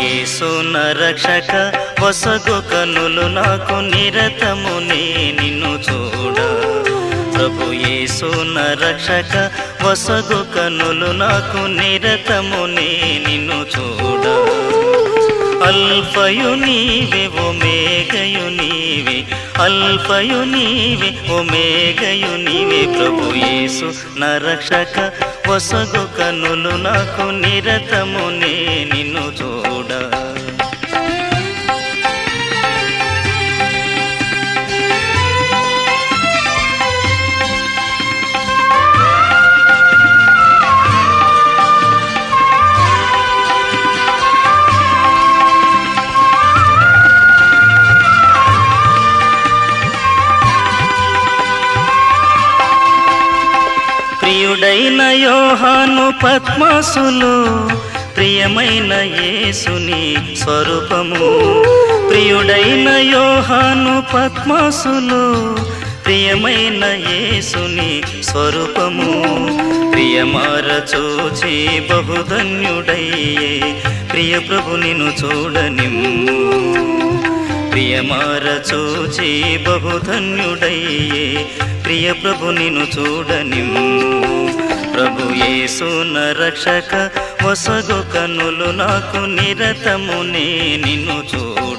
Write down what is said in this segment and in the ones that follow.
యేసు రక్షక వసగు కనులు నాకు నిరతము నే నిన్ను చూడ ప్రభు యేసు రక్షక వసగు కనులు నాకు నిరతము నే నిన్ను చూడ అల్పయు నీవే ఒమేగయు నీవే అల్పయు నీవే ఒమేగయు నీవే ప్రభు యేసు నరక్షక వసగు కనులు నాకు నిరతము నే నిన్ను చూడ ప్రియుడైన యోహాను పద్మాసులు ప్రియమైన యేసుని స్వరూపము ప్రియుడైన యోహాను పద్మాసులు ప్రియమైన యేసుని స్వరూపము ప్రియమార చూచి బహుధన్యుడయ్యే ప్రియ ప్రభు నిన్ను చూడనిమ్ము ప్రియమార చూచి బహుధన్యుడయ్యే ప్రియ ప్రభు నిన్ను చూడనిమ్ము ప్రభు యేసు రక్షక వసగు కనులు నాకు నిరతము నే నిన్ను చూడ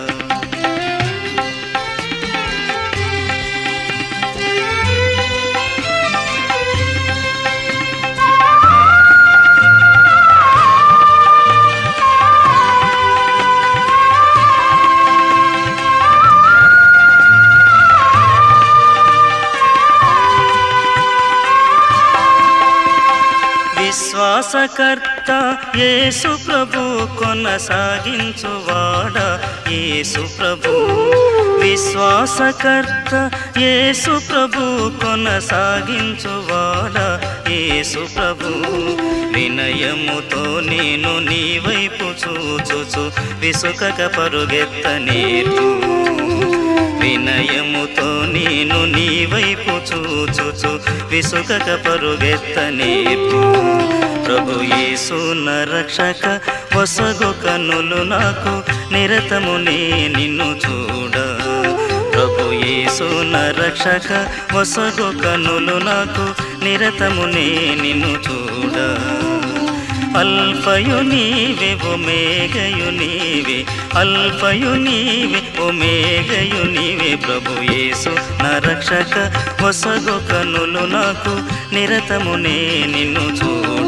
విశ్వాసకర్త యేసు ప్రభు కొనసాగించువాడ యేసు ప్రభు విశ్వాసకర్త యేసు ప్రభు కొనసాగించువాడ యేసు ప్రభు వినయముతో నేను నీ వైపు చూచుచు విసుకక పరుగెత్త నేర్పు వినయముతో నేను నీ వైపు చూచుచు విసుకక పరుగెత్త నేర్పు ప్రభు యేసు రక్షక వసగు కనులు నాకు నిరతము నే నిన్ను చూడ ప్రభు యేసు రక్షక వసగు కనులు నాకు నిరతము నే నిన్ను చూడ అల్పయు నీవే ఒమేగయు నీవే అల్పయు నీవే ఒమేగయు నీవే ప్రభు యేసు రక్షక వసగు కనులు నాకు నిరతమునే నిన్ను చూడ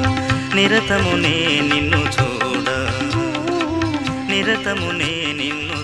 నిరతమునే నిన్ను చూడ నిరతమునే నిన్ను